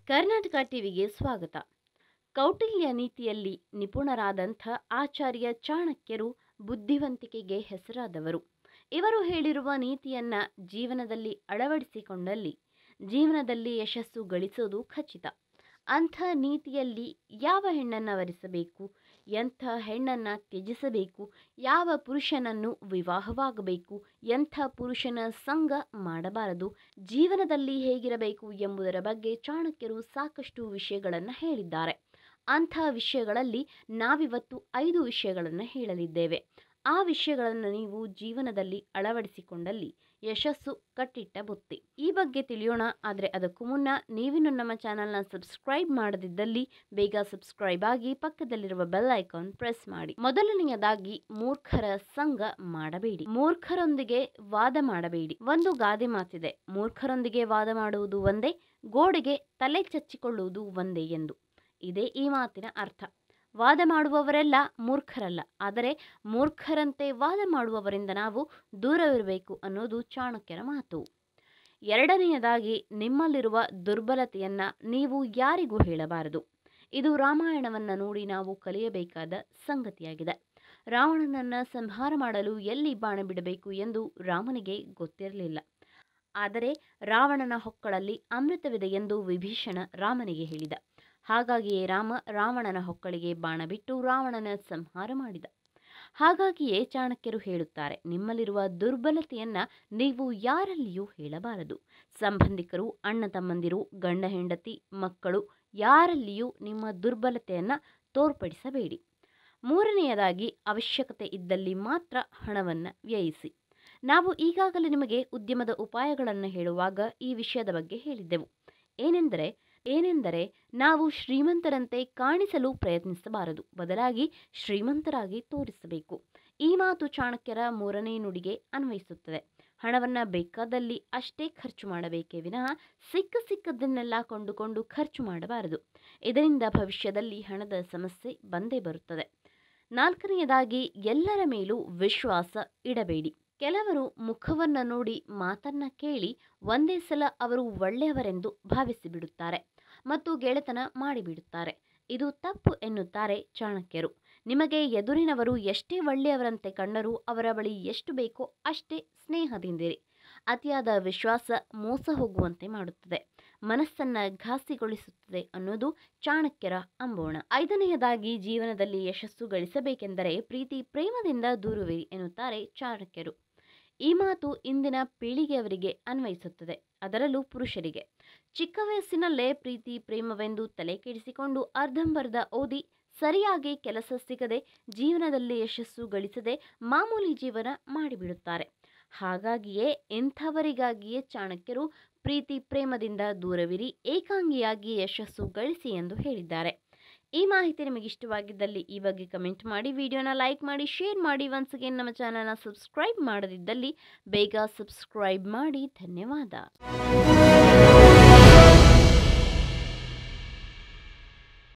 ಕರ್ನಾಟಕ ಟಿವಿಗೆ ಸ್ವಾಗತ ಕೌಟಿಲ್ಯ ನೀತಿಯಲ್ಲಿ ನಿಪುಣರಾದಂಥ ಆಚಾರ್ಯ ಚಾಣಕ್ಯರು ಬುದ್ಧಿವಂತಿಕೆಗೆ ಹೆಸರಾದವರು ಇವರು ಹೇಳಿರುವ ನೀತಿಯನ್ನ ಜೀವನದಲ್ಲಿ ಅಳವಡಿಸಿಕೊಂಡಲ್ಲಿ ಜೀವನದಲ್ಲಿ ಯಶಸ್ಸು ಗಳಿಸೋದು ಖಚಿತ ಅಂಥ ನೀತಿಯಲ್ಲಿ ಯಾವ ಹೆಣ್ಣನ್ನು ವರಿಸಬೇಕು ಎಂಥ ಹೆಣ್ಣನ್ನು ತ್ಯಜಿಸಬೇಕು ಯಾವ ಪುರುಷನನ್ನು ವಿವಾಹವಾಗಬೇಕು ಎಂಥ ಪುರುಷನ ಸಂಗ ಮಾಡಬಾರದು ಜೀವನದಲ್ಲಿ ಹೇಗಿರಬೇಕು ಎಂಬುದರ ಬಗ್ಗೆ ಚಾಣಕ್ಯರು ಸಾಕಷ್ಟು ವಿಷಯಗಳನ್ನು ಹೇಳಿದ್ದಾರೆ ಅಂಥ ವಿಷಯಗಳಲ್ಲಿ ನಾವಿವತ್ತು ಐದು ವಿಷಯಗಳನ್ನು ಹೇಳಲಿದ್ದೇವೆ ಆ ವಿಷಯಗಳನ್ನು ನೀವು ಜೀವನದಲ್ಲಿ ಅಳವಡಿಸಿಕೊಂಡಲ್ಲಿ ಯಶಸ್ಸು ಕಟ್ಟಿಟ್ಟ ಬುತ್ತಿ ಈ ಬಗ್ಗೆ ತಿಳಿಯೋಣ ಆದರೆ ಅದಕ್ಕೂ ಮುನ್ನ ನೀವಿನ್ನು ನಮ್ಮ ಚಾನಲ್ನ ಸಬ್ಸ್ಕ್ರೈಬ್ ಮಾಡದಿದ್ದಲ್ಲಿ ಬೇಗ ಸಬ್ಸ್ಕ್ರೈಬ್ ಆಗಿ ಪಕ್ಕದಲ್ಲಿರುವ ಬೆಲ್ ಐಕಾನ್ ಪ್ರೆಸ್ ಮಾಡಿ ಮೊದಲನೆಯದಾಗಿ ಮೂರ್ಖರ ಸಂಘ ಮಾಡಬೇಡಿ ಮೂರ್ಖರೊಂದಿಗೆ ವಾದ ಮಾಡಬೇಡಿ ಒಂದು ಗಾದೆ ಮಾತಿದೆ ಮೂರ್ಖರೊಂದಿಗೆ ವಾದ ಮಾಡುವುದು ಒಂದೇ ಗೋಡೆಗೆ ತಲೆ ಚಚ್ಚಿಕೊಳ್ಳುವುದು ಒಂದೇ ಎಂದು ಇದೇ ಈ ಮಾತಿನ ಅರ್ಥ ವಾದ ಮಾಡುವವರೆಲ್ಲ ಮೂರ್ಖರಲ್ಲ ಆದರೆ ಮೂರ್ಖರಂತೆ ವಾದ ಮಾಡುವವರಿಂದ ನಾವು ದೂರವಿರಬೇಕು ಅನ್ನೋದು ಚಾಣಕ್ಯರ ಮಾತು ಎರಡನೆಯದಾಗಿ ನಿಮ್ಮಲ್ಲಿರುವ ದುರ್ಬಲತೆಯನ್ನು ನೀವು ಯಾರಿಗೂ ಹೇಳಬಾರದು ಇದು ರಾಮಾಯಣವನ್ನು ನೋಡಿ ನಾವು ಕಲಿಯಬೇಕಾದ ಸಂಗತಿಯಾಗಿದೆ ರಾವಣನನ್ನು ಸಂಹಾರ ಮಾಡಲು ಎಲ್ಲಿ ಬಾಣ ಬಿಡಬೇಕು ಎಂದು ರಾಮನಿಗೆ ಗೊತ್ತಿರಲಿಲ್ಲ ಆದರೆ ರಾವಣನ ಹೊಕ್ಕಳಲ್ಲಿ ಅಮೃತವಿದೆ ಎಂದು ವಿಭೀಷಣ ರಾಮನಿಗೆ ಹೇಳಿದ ಹಾಗಾಗಿಯೇ ರಾಮ ರಾವಣನ ಹೊಕ್ಕಳಿಗೆ ಬಾಣ ಬಿಟ್ಟು ರಾವಣನ ಸಂಹಾರ ಮಾಡಿದ ಹಾಗಾಗಿಯೇ ಚಾಣಕ್ಯರು ಹೇಳುತ್ತಾರೆ ನಿಮ್ಮಲ್ಲಿರುವ ದುರ್ಬಲತೆಯನ್ನ ನೀವು ಯಾರಲ್ಲಿಯೂ ಹೇಳಬಾರದು ಸಂಬಂಧಿಕರು ಅಣ್ಣ ತಮ್ಮಂದಿರು ಗಂಡ ಹೆಂಡತಿ ಮಕ್ಕಳು ಯಾರಲ್ಲಿಯೂ ನಿಮ್ಮ ದುರ್ಬಲತೆಯನ್ನ ತೋರ್ಪಡಿಸಬೇಡಿ ಮೂರನೆಯದಾಗಿ ಅವಶ್ಯಕತೆ ಇದ್ದಲ್ಲಿ ಮಾತ್ರ ಹಣವನ್ನು ವ್ಯಯಿಸಿ ನಾವು ಈಗಾಗಲೇ ನಿಮಗೆ ಉದ್ಯಮದ ಉಪಾಯಗಳನ್ನು ಹೇಳುವಾಗ ಈ ವಿಷಯದ ಬಗ್ಗೆ ಹೇಳಿದ್ದೆವು ಏನೆಂದರೆ ಏನೆಂದರೆ ನಾವು ಶ್ರೀಮಂತರಂತೆ ಕಾಣಿಸಲು ಪ್ರಯತ್ನಿಸಬಾರದು ಬದಲಾಗಿ ಶ್ರೀಮಂತರಾಗಿ ತೋರಿಸಬೇಕು ಈ ಮಾತು ಚಾಣಕ್ಯರ ಮೂರನೇ ನುಡಿಗೆ ಅನ್ವಯಿಸುತ್ತದೆ ಹಣವನ್ನು ಬೇಕಾದಲ್ಲಿ ಅಷ್ಟೇ ಖರ್ಚು ಮಾಡಬೇಕೇ ವಿನಃ ಸಿಕ್ಕ ಸಿಕ್ಕದ್ದನ್ನೆಲ್ಲ ಕೊಂಡುಕೊಂಡು ಖರ್ಚು ಮಾಡಬಾರದು ಇದರಿಂದ ಭವಿಷ್ಯದಲ್ಲಿ ಹಣದ ಸಮಸ್ಯೆ ಬಂದೇ ಬರುತ್ತದೆ ನಾಲ್ಕನೆಯದಾಗಿ ಎಲ್ಲರ ಮೇಲೂ ವಿಶ್ವಾಸ ಇಡಬೇಡಿ ಕೆಲವರು ಮುಖವನ್ನು ನೋಡಿ ಮಾತನ್ನ ಕೇಳಿ ಒಂದೇ ಸಲ ಅವರು ಒಳ್ಳೆಯವರೆಂದು ಭಾವಿಸಿಬಿಡುತ್ತಾರೆ ಮತ್ತು ಗೆಳೆತನ ಮಾಡಿಬಿಡುತ್ತಾರೆ ಇದು ತಪ್ಪು ಎನ್ನುತ್ತಾರೆ ಚಾಣಕ್ಯರು ನಿಮಗೆ ಎದುರಿನವರು ಎಷ್ಟೇ ಒಳ್ಳೆಯವರಂತೆ ಕಂಡರೂ ಅವರ ಬಳಿ ಎಷ್ಟು ಬೇಕೋ ಅಷ್ಟೇ ಸ್ನೇಹದಿಂದಿರಿ ಅತಿಯಾದ ವಿಶ್ವಾಸ ಮೋಸ ಹೋಗುವಂತೆ ಮಾಡುತ್ತದೆ ಮನಸ್ಸನ್ನ ಘಾಸಿಗೊಳಿಸುತ್ತದೆ ಅನ್ನೋದು ಚಾಣಕ್ಯರ ಅಂಬೋಣ ಐದನೆಯದಾಗಿ ಜೀವನದಲ್ಲಿ ಯಶಸ್ಸು ಗಳಿಸಬೇಕೆಂದರೆ ಪ್ರೀತಿ ಪ್ರೇಮದಿಂದ ದೂರುವಿರಿ ಎನ್ನುತ್ತಾರೆ ಚಾಣಕ್ಯರು ಈ ಮಾತು ಇಂದಿನ ಪೀಳಿಗೆಯವರಿಗೆ ಅನ್ವಯಿಸುತ್ತದೆ ಅದರಲ್ಲೂ ಪುರುಷರಿಗೆ ಚಿಕ್ಕ ವಯಸ್ಸಿನಲ್ಲೇ ಪ್ರೀತಿ ಪ್ರೇಮವೆಂದು ತಲೆ ಕೆಡಿಸಿಕೊಂಡು ಅರ್ಧಂಬರ್ಧ ಓದಿ ಸರಿಯಾಗಿ ಕೆಲಸ ಸಿಗದೆ ಜೀವನದಲ್ಲಿ ಯಶಸ್ಸು ಗಳಿಸದೆ ಮಾಮೂಲಿ ಜೀವನ ಮಾಡಿಬಿಡುತ್ತಾರೆ ಹಾಗಾಗಿಯೇ ಇಂಥವರಿಗಾಗಿಯೇ ಚಾಣಕ್ಯರು ಪ್ರೀತಿ ಪ್ರೇಮದಿಂದ ದೂರವಿರಿ ಏಕಾಂಗಿಯಾಗಿ ಯಶಸ್ಸು ಗಳಿಸಿ ಎಂದು ಹೇಳಿದ್ದಾರೆ ಈ ಮಾಹಿತಿ ನಿಮಗೆ ಇಷ್ಟವಾಗಿದ್ದಲ್ಲಿ ಈ ಬಗ್ಗೆ ಕಮೆಂಟ್ ಮಾಡಿ ವಿಡಿಯೋನ ಲೈಕ್ ಮಾಡಿ ಶೇರ್ ಮಾಡಿ ಒನ್ಸ್ ಅಗೇನ್ ನಮ್ಮ ಚಾನಲ್ನ ಸಬ್ಸ್ಕ್ರೈಬ್ ಮಾಡದಿದ್ದಲ್ಲಿ ಬೇಗ ಸಬ್ಸ್ಕ್ರೈಬ್ ಮಾಡಿ ಧನ್ಯವಾದ